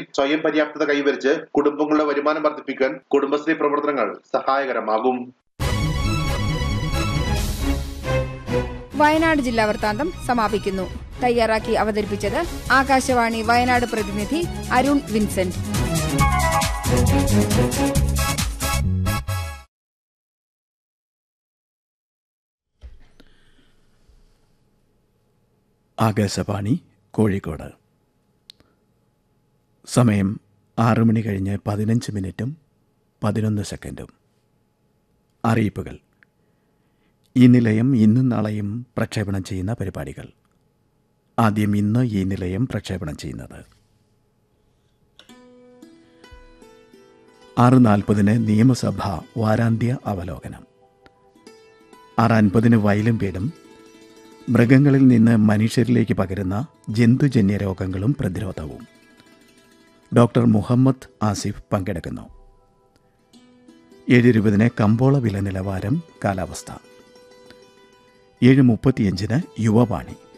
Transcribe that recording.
സ്വയം പര്യാപ്തത കൈവരിച്ച് കുടുംബങ്ങളുടെ വരുമാനം വർദ്ധിപ്പിക്കാൻ കുടുംബശ്രീ പ്രവർത്തനങ്ങൾ സഹായകരമാകും വയനാട് ജില്ലാ വൃത്താന്തം സമാപിക്കുന്നു തയ്യാറാക്കി അവതരിപ്പിച്ചത് ആകാശവാണി വയനാട് പ്രതിനിധി അരുൺ വിൻസെന്റ് ആകാശവാണി കോഴിക്കോട് സമയം ആറ് മണി കഴിഞ്ഞ് പതിനഞ്ച് മിനിറ്റും പതിനൊന്ന് സെക്കൻഡും അറിയിപ്പുകൾ ഈ നിലയം ഇന്നും നാളെയും പ്രക്ഷേപണം ചെയ്യുന്ന പരിപാടികൾ ആദ്യം ഇന്ന് ഈ നിലയം പ്രക്ഷേപണം ചെയ്യുന്നത് ആറ് നാൽപ്പതിന് നിയമസഭ വാരാന്ത്യ അവലോകനം ആറ് അൻപതിന് വയലും വീടും മൃഗങ്ങളിൽ നിന്ന് മനുഷ്യരിലേക്ക് പകരുന്ന ജന്തുജന്യ രോഗങ്ങളും പ്രതിരോധവും ഡോക്ടർ മുഹമ്മദ് ആസിഫ് പങ്കെടുക്കുന്നു ഏഴ് ഇരുപതിന് കമ്പോള വില നിലവാരം കാലാവസ്ഥ ഏഴ് മുപ്പത്തിയഞ്ചിന് യുവവാണി